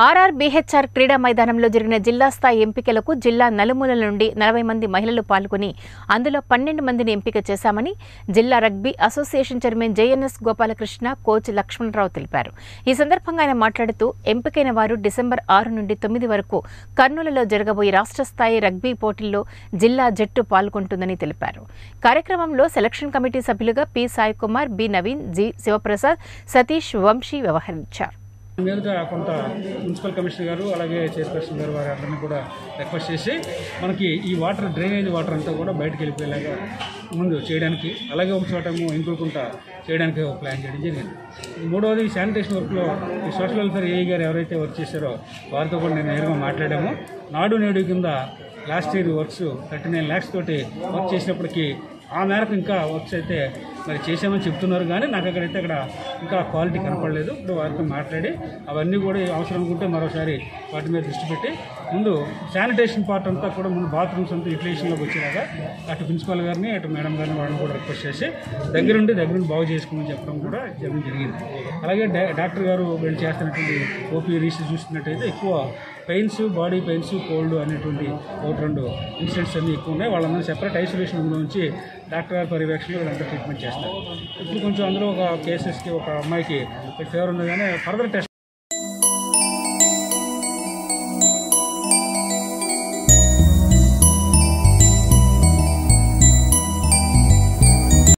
RR BHR క్రీడా మైదానంలో జరిగిన జిల్లా స్థాయి ఎంపికలకు జిల్లా నలుమూలల నుండి నలభై మంది మహిళలు పాల్గొని అందులో పన్నెండు మందిని ఎంపిక చేశామని జిల్లా rugby association chairman JNS Gopalakrishna coach Lakshmana Rao తెలిపారు ఈ సందర్భంగా ఆయన మాట్లాడుతూ ఎంపికైన వారు డిసెంబర్ ఆరు నుండి తొమ్మిది వరకు కర్నూలులో జరగబోయే రాష్ట్ర స్థాయి రగ్బీ పోటీల్లో జిల్లా జట్టు పాల్గొంటుందని తెలిపారు కార్యక్రమంలో సెలక్షన్ కమిటీ సభ్యులుగా P Sai Kumar B Naveen G Shivaprasad Satish Vamsi వ్యవహరించారు మీదట కొంత మున్సిపల్ కమిషనర్ గారు అలాగే చైర్పర్సన్ గారు వారి అందరినీ కూడా రిక్వెస్ట్ చేసి మనకి ఈ వాటర్ డ్రైనేజ్ వాటర్ అంతా కూడా బయటకు వెళ్ళిపోయేలాగా ముందు చేయడానికి అలాగే ఒక చోట ఇంకుడుకుంట చేయడానికి ఒక ప్లాన్ చేయడం జరిగింది మూడవది శానిటేషన్ వర్క్లో ఈ సోషల్ వెల్ఫేర్ ఏఈ గారు ఎవరైతే వర్క్ చేశారో వారితో కూడా నేను నేరుగా మాట్లాడాము నాడు నేడు కింద last year works thirty nine lakhs తోటి వర్క్ చేసినప్పటికీ ఆ మేరకు ఇంకా వర్క్స్ అయితే మరి చేసామని చెప్తున్నారు కానీ నాకు అక్కడైతే అక్కడ ఇంకా క్వాలిటీ కనపడలేదు ఇప్పుడు వారితో మాట్లాడి అవన్నీ కూడా అవసరం అనుకుంటే మరోసారి వాటి మీద దృష్టి పెట్టి ముందు శానిటేషన్ పార్ట్ అంతా కూడా ముందు బాత్రూమ్స్ అంతా యూటిలైజేషన్లోకి వచ్చేలాగా అటు ప్రిన్సిపల్ గారిని అటు మేడం గారిని వాళ్ళని కూడా రిక్వెస్ట్ చేసి దగ్గరుండి దగ్గరుండి బాగు చేసుకోమని చెప్పడం కూడా జరగడం జరిగింది అలాగే డా- డాక్టర్ గారు వీళ్ళు చేస్తున్నటువంటి ఓపీ రీసెర్చ్ చూస్తున్నట్టయితే ఎక్కువ పెయిన్స్ బాడీ పెయిన్స్ కోల్డ్ అనేటువంటి ఒకటి రెండు ఇన్సిడెంట్స్ అన్నీ ఎక్కువ ఉన్నాయి వాళ్ళందరూ సెపరేట్ ఐసోలేషన్ రూమ్లో ఉంచి డాక్టర్ గారి పర్యవేక్షణలో వీళ్ళంతా ట్రీట్మెంట్ చేస్తారు ఇప్పుడు కొంచెం అందులో ఒక కేసెస్కి ఒక అమ్మాయికి ఫీవర్ ఉంది కానీ ఫర్దర్ టెస్ట్